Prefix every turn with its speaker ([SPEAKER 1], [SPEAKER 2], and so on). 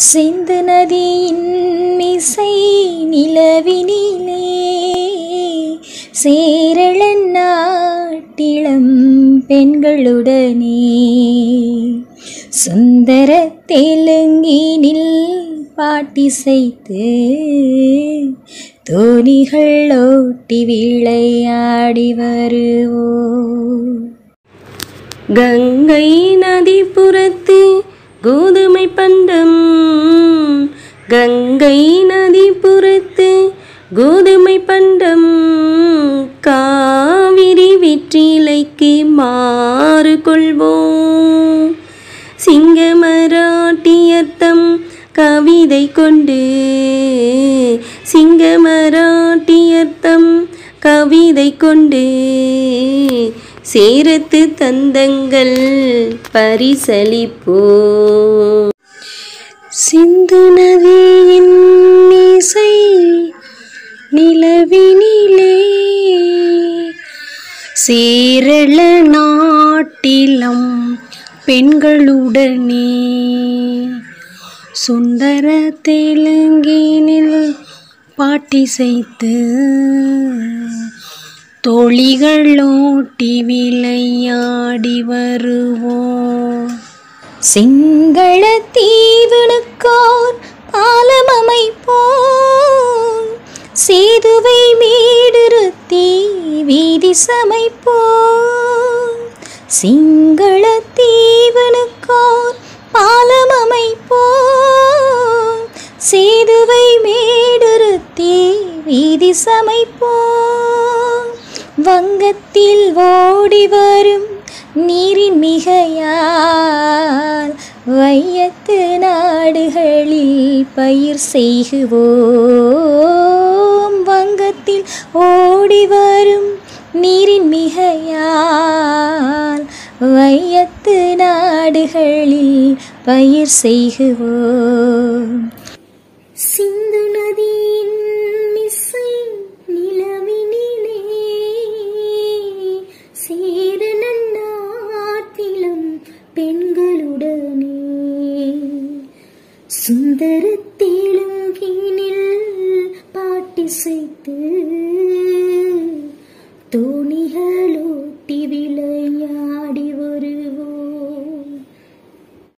[SPEAKER 1] சிந்து நதியின் இசை நிலவினிலே சேரளன் நாட்டிளம் பெண்களுடனே சுந்தர தெலுங்கினில் பாட்டிசைத்து தோணிகள் ஓட்டி விளையாடி வருவோம்
[SPEAKER 2] கங்கை நதிப்புறத்து கோதுமை பண்டம் கங்கை நதிப்புறத்து கோதுமை பண்டம் காவிரி வெற்றிலைக்கு மாறு கொள்வோம் சிங்கமராட்டியத்தம் கவிதை கொண்டு சிங்கமராட்டியத்தம் கவிதை கொண்டு சேரத்து தந்தங்கள் பரிசளிப்போம்
[SPEAKER 1] சிந்து நதியின் இசை நிலவினிலே சேரள நாட்டிலம் பெண்களுடனே சுந்தர தெலுங்கினில் பாட்டிசைத்து தோழிகள் ஓட்டி விளையாடி வருவோம் சிங்கள தீவனுக்கோர் பாலம் அமைப்போம் சேதுவை மீடிருத்தி வீதி சமைப்போம் சிங்கள தீவனுக்கோர் பாலம் அமைப்போம் சேதுவை மேடிருத்தி வீதி சமைப்போம் வங்கத்தில் ஓடி வரும் நீரின் மிகையால் வையத்து நாடுகளில் பயிர் செய்குவோம் வங்கத்தில் ஓடி வரும் நீரின் மிகையால் வையத்து நாடுகளில் பயிர் செய்குவோம் சிந்து நதியின் இசை நிலவினிலே சேர நாட்டிலும் பெண்களுடனே சுந்தர தெலுங்கினில் பாட்டிசைத்து தோழி